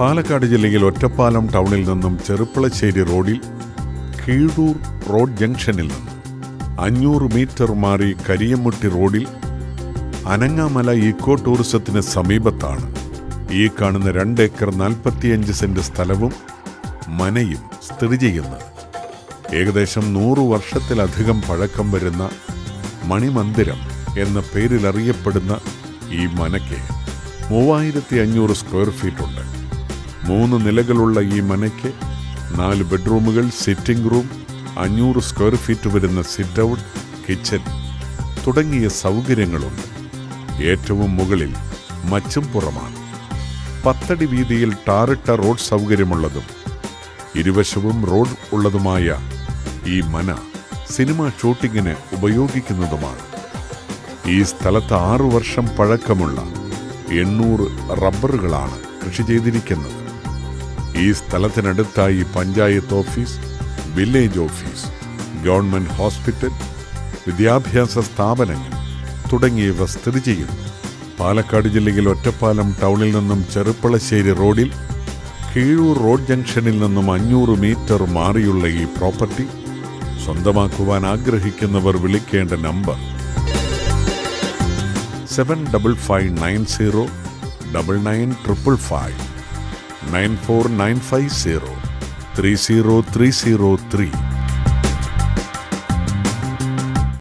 പാലക്കാട് ജില്ലയിൽ ഒറ്റപ്പാലം ടൗണിൽ നിന്നും ചെറുപ്പളശ്ശേരി റോഡിൽ കീഴൂർ റോഡ് ജംഗ്ഷനിൽ നിന്നും അഞ്ഞൂറ് മീറ്റർ മാറി കരിയമുട്ടി റോഡിൽ അനങ്ങാമല ഈക്കോ ടൂറിസത്തിന് സമീപത്താണ് ഈ കാണുന്ന രണ്ട് ഏക്കർ നാൽപ്പത്തിയഞ്ച് സെന്റ് സ്ഥലവും മനയും സ്ഥിതി ചെയ്യുന്നത് ഏകദേശം നൂറു വർഷത്തിലധികം പഴക്കം വരുന്ന മണിമന്ദിരം എന്ന പേരിലറിയപ്പെടുന്ന ഈ മനയ്ക്ക് മൂവായിരത്തി അഞ്ഞൂറ് സ്ക്വയർ ഫീറ്റ് ഉണ്ട് മൂന്ന് നിലകളുള്ള ഈ മനയ്ക്ക് നാല് ബെഡ്റൂമുകൾ സിറ്റിംഗ് റൂം അഞ്ഞൂറ് സ്ക്വയർ ഫീറ്റ് വരുന്ന സിറ്റ് ഔട്ട് കിച്ചൺ തുടങ്ങിയ സൗകര്യങ്ങളുണ്ട് ഏറ്റവും മുകളിൽ മച്ചും പുറമാണ് പത്തടി വീതിയിൽ ടാറിട്ട റോഡ് സൗകര്യമുള്ളതും ഇരുവശവും റോഡ് ഉള്ളതുമായ ഈ മന സിനിമ ഷൂട്ടിങ്ങിന് ഉപയോഗിക്കുന്നതുമാണ് ഈ സ്ഥലത്ത് ആറു വർഷം പഴക്കമുള്ള എണ്ണൂറ് റബ്ബറുകളാണ് കൃഷി ചെയ്തിരിക്കുന്നത് ഈ സ്ഥലത്തിനടുത്തായി panchayat office village office government hospital വിദ്യാഭ്യാസ സ്ഥാപനങ്ങൾ തുടങ്ങിയവ സ്ഥിതി ചെയ്യുന്നു പാലക്കാട് ജില്ലയിൽ ഒറ്റപ്പാലം ടൗണിൽ നിന്നും ചെറുപ്പളശ്ശേരി റോഡിൽ കീഴൂർ റോഡ് ജംഗ്ഷനിൽ നിന്നും അഞ്ഞൂറ് മീറ്റർ മാറിയുള്ള ഈ പ്രോപ്പർട്ടി സ്വന്തമാക്കുവാൻ ആഗ്രഹിക്കുന്നവർ വിളിക്കേണ്ട number seven double five nine zero double nine triple five nine four nine five zero three zero three zero three